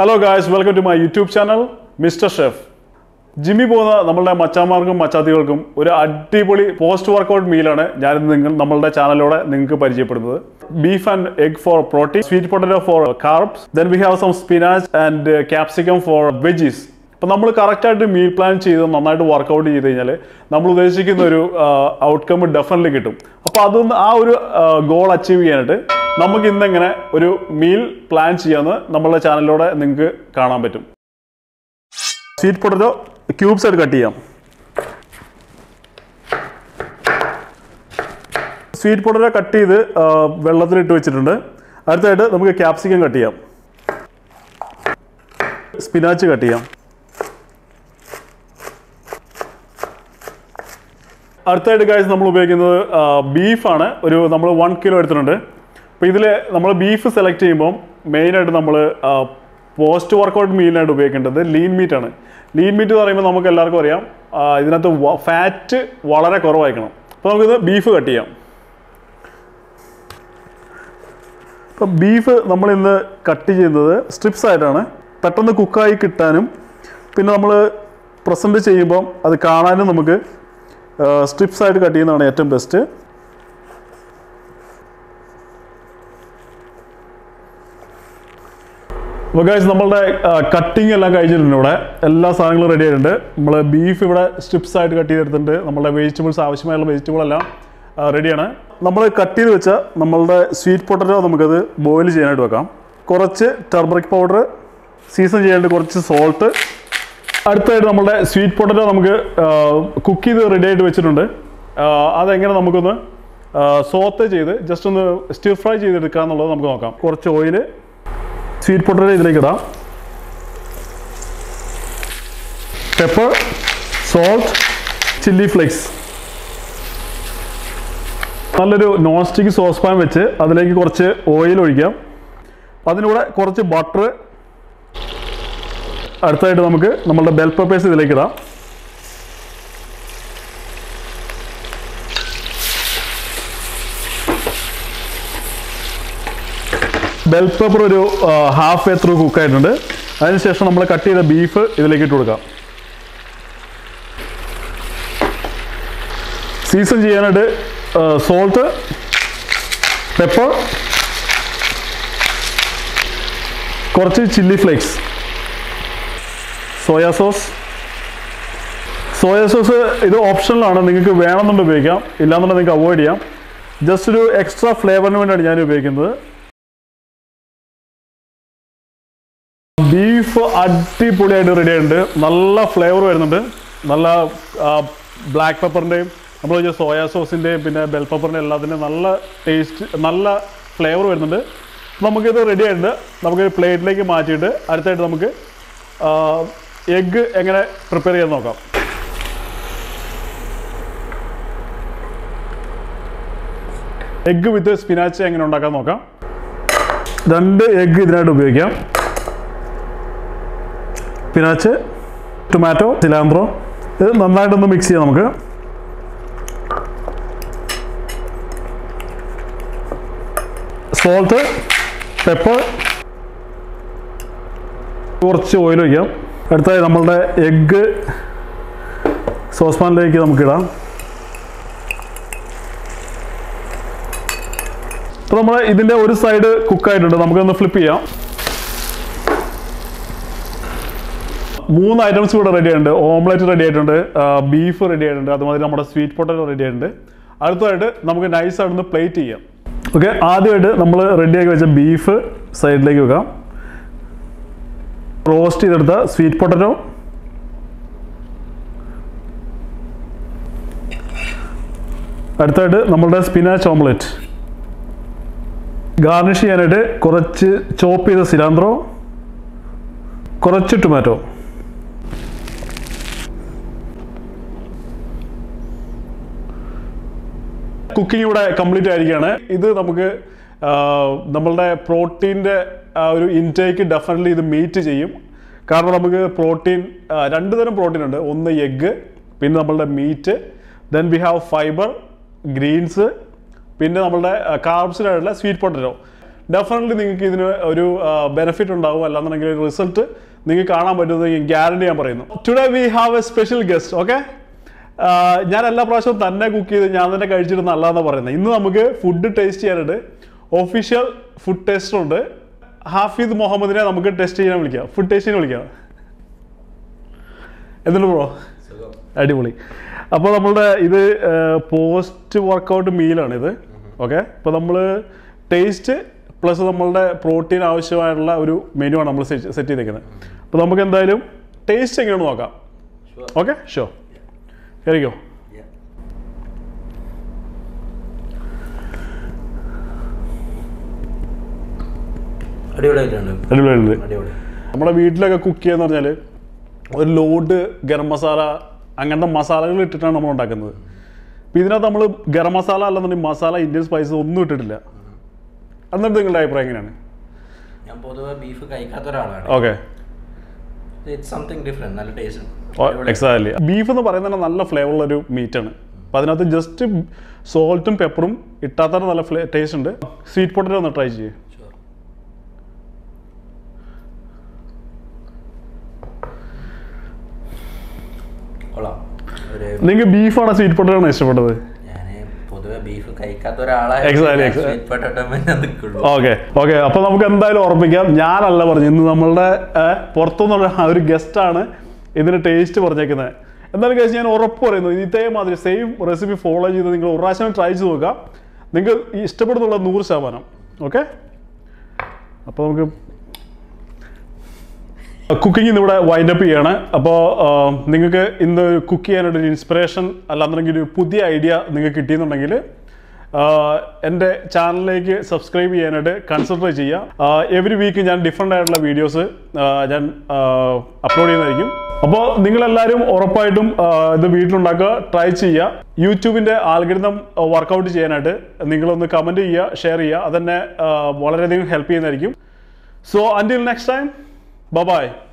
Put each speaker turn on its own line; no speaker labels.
Hello guys welcome to my YouTube channel mister chef Jimmy പോകുന്ന നമ്മളുടെ മച്ചാന്മാർക്കും മച്ചാത്തികൾക്കും ഒരു അടിപൊളി പോസ്റ്റ് വർക്കൗട്ട് മീലാണ് ഞാൻ നിങ്ങൾ നമ്മളുടെ ചാനലിലൂടെ നിങ്ങൾക്ക് പരിചയപ്പെടുന്നത് beef and egg for protein sweet potato for carbs then we have some spinach and capsicum for veggies അപ്പം നമ്മൾ കറക്റ്റായിട്ട് മീൽ പ്ലാൻ ചെയ്ത് നന്നായിട്ട് വർക്കൗട്ട് ചെയ്ത് കഴിഞ്ഞാൽ നമ്മൾ ഉദ്ദേശിക്കുന്ന ഒരു ഔട്ട്കം ഡെഫിനറ്റ്ലി കിട്ടും അപ്പോൾ അതൊന്ന് ആ ഒരു ഗോൾ അച്ചീവ് ചെയ്യാനായിട്ട് നമുക്ക് ഇന്നെങ്ങനെ ഒരു മീൽ പ്ലാൻ ചെയ്യാമെന്ന് നമ്മളുടെ ചാനലിലൂടെ നിങ്ങൾക്ക് കാണാൻ പറ്റും സ്വീറ്റ് പൊട്ടറ്റോ ക്യൂബ്സ് ആയിട്ട് കട്ട് ചെയ്യാം സ്വീറ്റ് പൊട്ടറ്റോ കട്ട് ചെയ്ത് ആ, വെള്ളത്തിലിട്ട് വെച്ചിട്ടുണ്ട് അടുത്തായിട്ട് നമുക്ക് ക്യാപ്സിക്കം കട്ട് ചെയ്യാം സ്പിനാച്ച് കട്ട് ചെയ്യാം അടുത്തായിട്ട് കാഴ്ച നമ്മൾ ഉപയോഗിക്കുന്നത് ബീഫാണ് ഒരു നമ്മൾ വൺ കിലോ എടുത്തിട്ടുണ്ട് അപ്പോൾ ഇതിൽ നമ്മൾ ബീഫ് സെലക്ട് ചെയ്യുമ്പോൾ മെയിനായിട്ട് നമ്മൾ പോസ്റ്റ് വർക്കൗട്ട് മീലിനായിട്ട് ഉപയോഗിക്കേണ്ടത് ലീൻ മീറ്റ് ആണ് ലീൻ മീറ്റ് എന്ന് പറയുമ്പോൾ നമുക്ക് എല്ലാവർക്കും അറിയാം ആ, ഇതിനകത്ത് ഫാറ്റ് വളരെ കുറവായിരിക്കണം അപ്പോൾ നമുക്കിത് ബീഫ് കട്ട് ചെയ്യാം അപ്പം ബീഫ് നമ്മൾ ഇന്ന് കട്ട് ചെയ്യുന്നത് സ്ട്രിപ്സ് ആയിട്ടാണ് പെട്ടെന്ന് കുക്കായി കിട്ടാനും പിന്നെ നമ്മൾ പ്രസൻറ്റ് ചെയ്യുമ്പം അത് കാണാനും നമുക്ക് സ്ട്രിപ്സ് ആയിട്ട് കട്ട് ചെയ്യുന്നതാണ് ഏറ്റവും ബെസ്റ്റ് അപ്പോൾ ഗൈസ് നമ്മളുടെ കട്ടിങ് എല്ലാം കഴിഞ്ഞിട്ടുണ്ട് ഇവിടെ എല്ലാ സാധനങ്ങളും റെഡി ആയിട്ടുണ്ട് നമ്മൾ ബീഫ് ഇവിടെ സ്ട്രിപ്സ് ആയിട്ട് കട്ട് ചെയ്തെടുത്തിട്ടുണ്ട് നമ്മളുടെ വെജിറ്റബിൾസ് ആവശ്യമായുള്ള വെജിറ്റബിൾ എല്ലാം റെഡിയാണ് നമ്മൾ കട്ട് ചെയ്ത് വെച്ച നമ്മളുടെ സ്വീറ്റ് പൊട്ടറ്റോ നമുക്കത് ബോയിൽ ചെയ്യാനായിട്ട് വെക്കാം കുറച്ച് ടർമറിക് പൗഡർ സീസൺ ചെയ്യാനായിട്ട് കുറച്ച് സോൾട്ട് അടുത്തായിട്ട് നമ്മുടെ സ്വീറ്റ് പൊട്ടറ്റോ നമുക്ക് കുക്ക് ചെയ്ത് റെഡി ആയിട്ട് വെച്ചിട്ടുണ്ട് ആ, അതെങ്ങനെ നമുക്കൊന്ന് സോത്ത് ചെയ്ത് ജസ്റ്റ് ഒന്ന് സ്റ്റിർ ഫ്രൈ ചെയ്തെടുക്കുക എന്നുള്ളത് നമുക്ക് നോക്കാം കുറച്ച് ഓയിൽ സ്വീറ്റ് പൊട്ടറ്റോ ഇതിലേക്ക് ഇടാം പെപ്പർ സോൾട്ട് ചില്ലി ഫ്ലേക്സ് നല്ലൊരു നോൺ സ്റ്റിക്ക് സോസ് പാൻ വെച്ച് അതിലേക്ക് കുറച്ച് ഓയിൽ ഒഴിക്കാം അതിലൂടെ കുറച്ച് ബട്ടർ അടുത്തായിട്ട് നമുക്ക് നമ്മളുടെ ബെൽ പെപ്പേഴ്സ് ഇതിലേക്ക് ഇടാം ബെൽ പെപ്പർ ഒരു ഹാഫ് വേ ത്രൂ കുക്ക് ആയിട്ടുണ്ട് അതിനുശേഷം നമ്മൾ കട്ട് ചെയ്ത ബീഫ് ഇതിലേക്ക് ഇട്ട് കൊടുക്കാം സീസൺ ചെയ്യാനായിട്ട് സോൾട്ട് പെപ്പർ കുറച്ച് chilli flakes soya sauce soya sauce ഇത് ഓപ്ഷനിലാണ് നിങ്ങൾക്ക് വേണമെന്നുണ്ട് ഉപയോഗിക്കാം ഇല്ലാന്നുണ്ടെങ്കിൽ നിങ്ങൾക്ക് അവോയ്ഡ് ചെയ്യാം ജസ്റ്റ് ഒരു എക്സ്ട്രാ ഫ്ലേവറിന് വേണ്ടിയാണ് ഞാൻ ഉപയോഗിക്കുന്നത് ബീഫ് അടിപൊളിയായിട്ട് റെഡി ആയിട്ടുണ്ട് നല്ല ഫ്ലേവർ വരുന്നുണ്ട് നല്ല ബ്ലാക്ക് പെപ്പറിൻ്റെയും നമ്മൾ വെച്ച സോയാ സോസിൻ്റെയും പിന്നെ ബെൽ പെപ്പറിൻ്റെ എല്ലാത്തിൻ്റെയും നല്ല ടേസ്റ്റ് നല്ല ഫ്ലേവർ വരുന്നുണ്ട് നമുക്കിത് റെഡി ആയിട്ടുണ്ട് നമുക്ക് പ്ലേറ്റിലേക്ക് മാറ്റിയിട്ട് അടുത്തായിട്ട് നമുക്ക് എഗ്ഗ് എങ്ങനെ പ്രിപ്പയർ ചെയ്യാൻ നോക്കാം എഗ്ഗ് വിത്ത് സ്പിനാച്ച് എങ്ങനെ ഉണ്ടാക്കാൻ നോക്കാം രണ്ട് എഗ്ഗ് ഇതിനായിട്ട് ഉപയോഗിക്കാം സ്പിനാച്ച് ടൊമാറ്റോ സിലാന്ത്രോ ഇത് നന്നായിട്ടൊന്ന് മിക്സ് ചെയ്യാം നമുക്ക് സോൾട്ട് പെപ്പർ കുറച്ച് ഓയിൽ ഒഴിക്കാം അടുത്തായി നമ്മളുടെ എഗ്ഗ് സോസ് പാനിലേക്ക് നമുക്കിടാം അപ്പോൾ നമ്മൾ ഇതിൻ്റെ ഒരു സൈഡ് കുക്കായിട്ടുണ്ട് നമുക്കൊന്ന് ഫ്ലിപ്പ് ചെയ്യാം മൂന്ന് ഐറ്റംസ് ഇവിടെ റെഡി ആയിട്ടുണ്ട് ഓംലെറ്റ് റെഡി ആയിട്ടുണ്ട് ബീഫ് റെഡി ആയിട്ടുണ്ട് അതുമാതിരി നമ്മുടെ സ്വീറ്റ് പൊട്ടറ്റോ റെഡി ആയിട്ടുണ്ട് അടുത്തതായിട്ട് നമുക്ക് നൈസ് ആയിട്ടൊന്ന് പ്ലേറ്റ് ചെയ്യാം ഓക്കെ ആദ്യമായിട്ട് നമ്മൾ റെഡിയാക്കി വെച്ച ബീഫ് സൈഡിലേക്ക് വെക്കാം റോസ്റ്റ് ചെയ്തെടുത്ത സ്വീറ്റ് പൊട്ടറ്റോ അടുത്തായിട്ട് നമ്മളുടെ സ്പിനാച്ച് ഓംലെറ്റ് ഗാർണിഷ് ചെയ്യാനായിട്ട് കുറച്ച് ചോപ്പ് ചെയ്ത സിലാന്ത്രോ കുറച്ച് ടൊമാറ്റോ കുക്കിംഗ് ഇവിടെ കംപ്ലീറ്റ് ആയിരിക്കുകയാണ് ഇത് നമുക്ക് ആ, നമ്മളുടെ പ്രോട്ടീൻ്റെ ഒരു ഇൻടേക്ക് ഡെഫിനറ്റ്ലി ഇത് മീറ്റ് ചെയ്യും കാരണം നമുക്ക് പ്രോട്ടീൻ രണ്ട് തരം പ്രോട്ടീൻ ഉണ്ട് ഒന്ന് എഗ്ഗ് പിന്നെ നമ്മളുടെ meat then we have fibre greens പിന്നെ നമ്മളുടെ കാർബ്സിനായിട്ടുള്ള സ്വീറ്റ് പൊട്ടറ്റോ ഡെഫിനറ്റ്ലി നിങ്ങൾക്ക് ഇതിന് ഒരു ബെനിഫിറ്റ് ഉണ്ടാവും അല്ലാന്നുണ്ടെങ്കിൽ റിസൾട്ട് നിങ്ങൾക്ക് കാണാൻ പറ്റുന്നത് ഗ്യാരണ്ടി ഞാൻ പറയുന്നു today we have a special guest okay ഞാൻ എല്ലാ പ്രാവശ്യവും തന്നെ കുക്ക് ചെയ്ത് ഞാൻ തന്നെ കഴിച്ചിട്ട് നല്ലതെന്ന് പറയുന്നത് ഇന്ന് നമുക്ക് ഫുഡ് ടേസ്റ്റ് ചെയ്യാനായിട്ട് ഒഫീഷ്യൽ ഫുഡ് ടേസ്റ്റർ ഉണ്ട് ഹാഫിദ് മുഹമ്മദിനെ നമുക്ക് ടെസ്റ്റ് ചെയ്യാൻ വിളിക്കാം ഫുഡ് ടേസ്റ്റിന് വിളിക്കാം എന്തുണ്ട് ബ്രോ അടിപൊളി അപ്പോൾ നമ്മളുടെ ഇത് പോസ്റ്റ് വർക്കൗട്ട് മീലാണ് ഇത് ഓക്കെ ഇപ്പോൾ നമ്മൾ ടേസ്റ്റ് പ്ലസ് നമ്മളുടെ പ്രോട്ടീൻ ആവശ്യമായിട്ടുള്ള ഒരു മെനു ആണ് നമ്മൾ സെറ്റ് ചെയ്തേക്കുന്നത് അപ്പോൾ നമുക്ക് എന്തായാലും ടേസ്റ്റ് എങ്ങനെയാണെന്ന് നോക്കാം
Sure.
ഓക്കെ ഷോ കയറിക്കോ
Yeah. അടിപൊളിയായിട്ടുണ്ട്
അടിപൊളിയുണ്ട്
അടിപൊളി
നമ്മുടെ വീട്ടിലൊക്കെ കുക്ക് ചെയ്യാന്ന് പറഞ്ഞാൽ ഒരു ലോഡ് ഗരം മസാല അങ്ങനത്തെ മസാലകൾ ഇട്ടിട്ടാണ് നമ്മൾ ഉണ്ടാക്കുന്നത് അപ്പോൾ ഇതിനകത്ത് നമ്മൾ ഗരം മസാല അല്ലെന്നുണ്ടെങ്കിൽ മസാല ഇന്ത്യൻ സ്പൈസസ് ഒന്നും ഇട്ടിട്ടില്ല എന്നിട്ട് നിങ്ങളുടെ അഭിപ്രായം എങ്ങനെയാണ്
ഞാൻ പൊതുവെ ബീഫ് കഴിക്കാത്ത ഒരാളാണ്
ഓക്കെ
ഇറ്റ്സ് സംതിങ് ഡിഫറെന്റ് നല്ല ടേസ്റ്റ്
എക്സാക്ട്ലി ബീഫ് എന്ന് പറയുന്നത് തന്നെ നല്ല ഫ്ലേവറുള്ള ഒരു മീറ്റാണ് അപ്പോൾ അതിനകത്ത് ജസ്റ്റ് സോൾട്ടും പെപ്പറും ഇട്ടാത്ത നല്ല ഫ്ലേ ടേസ്റ്റ് ഉണ്ട് സ്വീറ്റ് പൊട്ടറ്റോ ഒന്ന് ട്രൈ ചെയ്യേ
കൊള്ളാം ഒരു
നിങ്ങൾക്ക് ബീഫാണോ സ്വീറ്റ് പൊട്ടറ്റോ ആണ് ഇഷ്ടപ്പെട്ടത്
ഞാൻ പൊതുവെ ബീഫ് കഴിക്കാത്ത
Exactly, exactly.
ഒരാളെ പൊട്ടോട്ടോ നിൽക്കുള്ളൂ
ഓക്കെ ഓക്കെ അപ്പൊ നമുക്ക് എന്തായാലും ഓർമ്മിക്കാം ഞാനല്ല പറഞ്ഞു ഇന്ന് നമ്മളുടെ ഏഹ്, പുറത്തുനിന്നുള്ള ആ ഒരു ഗസ്റ്റാണ് ഇതിന് ടേസ്റ്റ് പറഞ്ഞേക്കുന്നത് എന്തായാലും കഴിച്ച് ഞാൻ ഉറപ്പ് പറയുന്നു ഇതേമാതിരി സെയിം റെസിപ്പി ഫോളോ ചെയ്ത് നിങ്ങൾ ഒരു പ്രാവശ്യം ട്രൈ ചെയ്ത് നോക്കാം നിങ്ങൾക്ക് ഈ ഇഷ്ടപ്പെടുന്നുള്ള നൂറ് ശതമാനം ഓക്കെ അപ്പോൾ നമുക്ക് കുക്കിംഗ് ഇന്ന് ഇവിടെ വൈൻഡ് അപ്പ് ചെയ്യാണ് അപ്പോൾ നിങ്ങൾക്ക് ഇന്ന് കുക്ക് ചെയ്യാനായിട്ട് ഒരു ഇൻസ്പിറേഷൻ അല്ലാന്നുണ്ടെങ്കിൽ ഒരു പുതിയ ഐഡിയ നിങ്ങൾക്ക് കിട്ടിയെന്നുണ്ടെങ്കിൽ എൻ്റെ ചാനലിലേക്ക് സബ്സ്ക്രൈബ് ചെയ്യാനായിട്ട് കൺസിഡർ ചെയ്യുക എവറി വീക്ക് ഞാൻ ഡിഫറെൻ്റ് ആയിട്ടുള്ള വീഡിയോസ് ഞാൻ അപ്ലോഡ് ചെയ്യുന്നതായിരിക്കും അപ്പോൾ നിങ്ങളെല്ലാവരും ഉറപ്പായിട്ടും ആ, ഇത് വീട്ടിലുണ്ടാക്കുക ട്രൈ ചെയ്യുക യൂട്യൂബിൻ്റെ ആൽഗരിതം വർക്കൗട്ട് ചെയ്യാനായിട്ട് നിങ്ങളൊന്ന് കമൻറ്റ് ചെയ്യുക ഷെയർ ചെയ്യുക അതെന്നെ ആ, വളരെയധികം ഹെൽപ്പ് ചെയ്യുന്നതായിരിക്കും so until next time Bye bye.